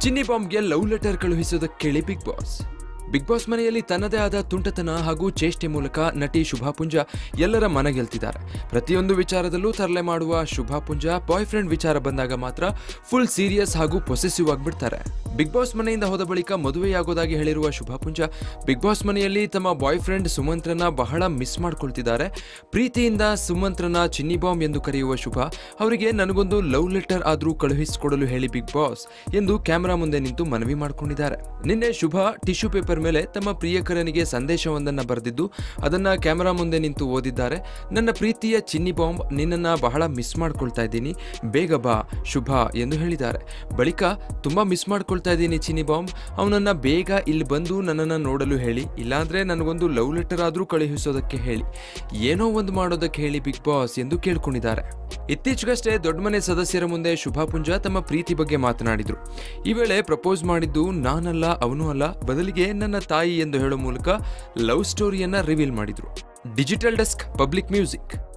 ಚಿನ್ನಿ ಬಾಂಬ್ಗೆ love letter ಕಳುಹಿಸೋದಕ್ಕೆ ಕೇಳಿ big boss big boss ಮನೆಯಲ್ಲಿ ತನ್ನದೇ ಆದ ತುಂಟತನ ಹಾಗೂ ಚೇಷ್ಟೆ ಮೂಲಕ ನಟಿ ಶುಭಾ ಪುಂಜ ಎಲ್ಲರ ಮನ ಗೆಲ್ತಿದ್ದಾರೆ ಪ್ರತಿಯೊಂದು ವಿಚಾರದಲ್ಲೂ ತರಲೆ ಮಾಡುವ ಶುಭಾ ಪುಂಜ ಬಾಯ್ ಫ್ರೆಂಡ್ ವಿಚಾರ ಬಂದಾಗ ಮಾತ್ರ ಫುಲ್ ಸೀರಿಯಸ್ ಹಾಗೂ ಪೊಸೆಸಿವ್ ಆಗಿಬಿಡ್ತಾರೆ ಬಿಗ್ ಬಾಸ್ ಮನೆಯಿಂದ ಹೋದ ಬಳಿಕ ಮದುವೆಯಾಗೋದಾಗಿ ಹೇಳಿರುವ ಶುಭಾ ಪುಂಜ ಬಿಗ್ ಬಾಸ್ ಮನೆಯಲ್ಲಿ ತಮ್ಮ ಬಾಯ್ ಫ್ರೆಂಡ್ ಸುಮಂತ್ರನ ಬಹಳ ಮಿಸ್ ಮಾಡ್ಕೊಳ್ತಿದ್ದಾರೆ ಪ್ರೀತಿಯಿಂದ ಸುಮಂತ್ರನ ಚಿನ್ನಿ ಬಾಂಬ್ ಎಂದು ಕರೆಯುವ ಶುಭ ಅವರಿಗೆ ನನಗೊಂದು ಲವ್ ಲೆಟರ್ ಆದರೂ ಕಳುಹಿಸಿಕೊಡಲು ಹೇಳಿ ಬಿಗ್ ಬಾಸ್ ಎಂದು ಕ್ಯಾಮೆರಾ ಮುಂದೆ ನಿಂತು ಮನವಿ ಮಾಡಿಕೊಂಡಿದ್ದಾರೆ ನಿನ್ನೆ ಶುಭ ಟಿಶ್ಯೂ ಪೇಪರ್ ಮೇಲೆ ತಮ್ಮ ಪ್ರಿಯಕರನಿಗೆ ಸಂದೇಶವೊಂದನ್ನು ಬರೆದಿದ್ದು ಅದನ್ನ ಕ್ಯಾಮೆರಾ ಮುಂದೆ ನಿಂತು ಓದಿದ್ದಾರೆ ನನ್ನ ಪ್ರೀತಿಯ ಚಿನ್ನಿ ಬಾಂಬ್ ನಿನ್ನನ್ನ ಬಹಳ ಮಿಸ್ ಮಾಡ್ಕೊಳ್ತಾ ಇದ್ದೀನಿ ಬೇಗ ಬಾ ಶುಭ ಎಂದು ಹೇಳಿದ್ದಾರೆ ಬಳಿಕ ತುಂಬಾ ಮಿಸ್ ಮಾಡ್ಕೊಳ್ತಾ ಇದ್ದೀನಿ ಚಿನ್ನಿ ಬಾಂಬ್ ಅವನನ್ನ ಬೇಗ ಇಲ್ಲಿ ಬಂದು ನನ್ನನ್ನು ನೋಡಲು ಹೇಳಿ ಇಲ್ಲಾಂದ್ರೆ ನನಗೊಂದು ಲವ್ ಲೆಟರ್ ಆದರೂ ಕಳುಹಿಸೋದಕ್ಕೆ ಹೇಳಿ ಏನೋ ಒಂದು ಮಾಡೋದಕ್ಕೆ ಹೇಳಿ ಬಿಗ್ ಬಾಸ್ ಎಂದು ಕೇಳ್ಕೊಂಡಿದ್ದಾರೆ ಇತ್ತೀಚೆಗಷ್ಟೇ ದೊಡ್ಡ ಮನೆ ಸದಸ್ಯರ ಮುಂದೆ ಶುಭಾ ಪುಂಜ ತಮ್ಮ ಪ್ರೀತಿ ಬಗ್ಗೆ ಮಾತನಾಡಿದ್ರು ಈ ವೇಳೆ ಪ್ರಪೋಸ್ ಮಾಡಿದ್ದು ನಾನಲ್ಲ ಅವನು ಅಲ್ಲ ಬದಲಿಗೆ ನನ್ನ ತಾಯಿ ಎಂದು ಹೇಳೋ ಮೂಲಕ ಲವ್ ಸ್ಟೋರಿಯನ್ನ ರಿವೀಲ್ ಮಾಡಿದ್ರು ಡಿಜಿಟಲ್ ಡೆಸ್ಕ್ ಪಬ್ಲಿಕ್ ಮ್ಯೂಸಿಕ್